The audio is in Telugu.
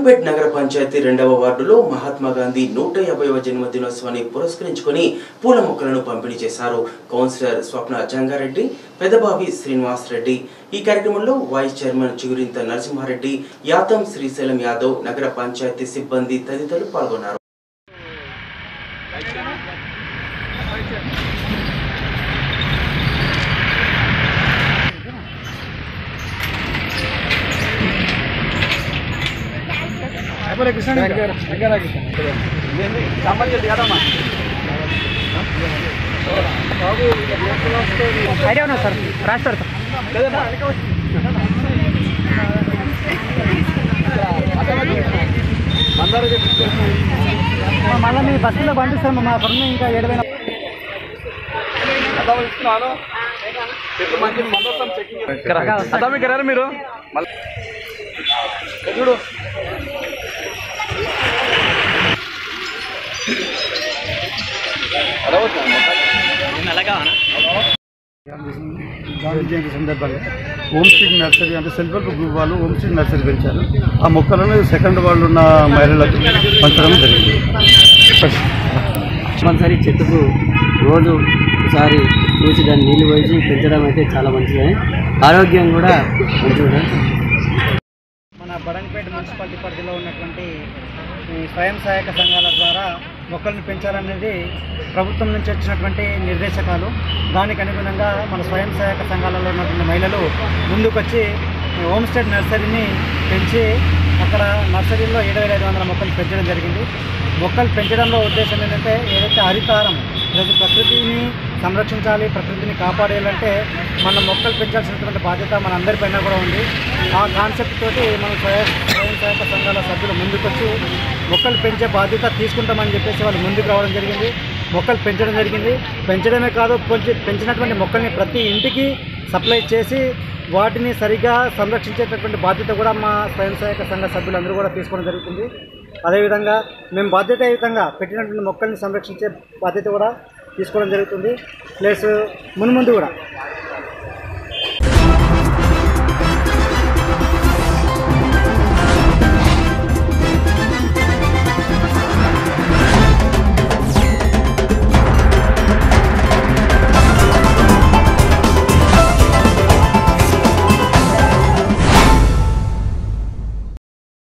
బడంగ్పేట్ నగర పంచాయతీ రెండవ వార్డులో మహాత్మా గాంధీ నూట యాభైవ జన్మదినోత్సవాన్ని పురస్కరించుకొని పూల మొక్కలను పంపిణీ చేశారు కౌన్సిలర్ స్వప్న జంగారెడ్డి పెదబావి శ్రీనివాస్ రెడ్డి ఈ కార్యక్రమంలో వైస్ చైర్మన్ చిగురింత నరసింహారెడ్డి యాతం శ్రీశైలం యాదవ్ నగర పంచాయతీ సిబ్బంది తదితరులు పాల్గొన్నారు ఐడియా ఉన్నా సార్ రాసి పెడతాం మళ్ళీ మీ బస్సులో పంపిస్తాం మా పన్ను ఇంకా ఏడు వేల అదామికి మీరు చూడు గాంధీ జయంతి సందర్భంగా హోమ్ స్ట్రీట్ నర్సరీ అంటే సెల్ఫ్ హెల్ప్ గ్రూప్ వాళ్ళు హోమ్ స్ట్రీట్ నర్సరీ పెంచారు ఆ మొక్కలను సెకండ్ వాళ్ళు ఉన్న మహిళలకు పంచడం జరిగింది కంపల్సరీ చెట్టుకు రోజు ఒకసారి చూసి దాన్ని నీళ్ళు పోసి పెంచడం అయితే చాలా మంచిదే ఆరోగ్యం కూడా మంచిగా మన బడంగపేట మున్సిపాలిటీ పరిధిలో ఉన్నటువంటి ఈ స్వయం సహాయక సంఘాల ద్వారా మొక్కలను పెంచాలనేది ప్రభుత్వం నుంచి వచ్చినటువంటి నిర్దేశకాలు దానికి అనుగుణంగా మన స్వయం సహాయక సంఘాలలో ఉన్నటువంటి మహిళలు ముందుకొచ్చి ఈ హోమ్ స్టే నర్సరీని పెంచి అక్కడ నర్సరీలో ఏడు వేల ఐదు వందల మొక్కలు పెంచడం జరిగింది మొక్కలు పెంచడంలో ఉద్దేశం ఏంటంటే ఏదైతే హరితారం ఈరోజు ప్రకృతిని సంరక్షించాలి ప్రకృతిని కాపాడేయాలంటే మన మొక్కలు పెంచాల్సినటువంటి బాధ్యత మన అందరిపైన కూడా ఉంది ఆ కాన్సెప్ట్ తోటి మన స్వయం స్వయం సహాయక సంఘాల సభ్యులు ముందుకొచ్చి మొక్కలు పెంచే బాధ్యత తీసుకుంటామని చెప్పేసి వాళ్ళు ముందుకు రావడం జరిగింది మొక్కలు పెంచడం జరిగింది పెంచడమే కాదు పెంచి పెంచినటువంటి మొక్కల్ని ప్రతి ఇంటికి సప్లై చేసి వాటిని సరిగా సంరక్షించేటటువంటి బాధ్యత కూడా మా స్వయం సహాయక సంఘ సభ్యులందరూ కూడా తీసుకోవడం జరుగుతుంది అదేవిధంగా మేము బాధ్యతాయుతంగా పెట్టినటువంటి మొక్కల్ని సంరక్షించే బాధ్యత కూడా తీసుకోవడం జరుగుతుంది ప్లస్ మున్ముందు కూడా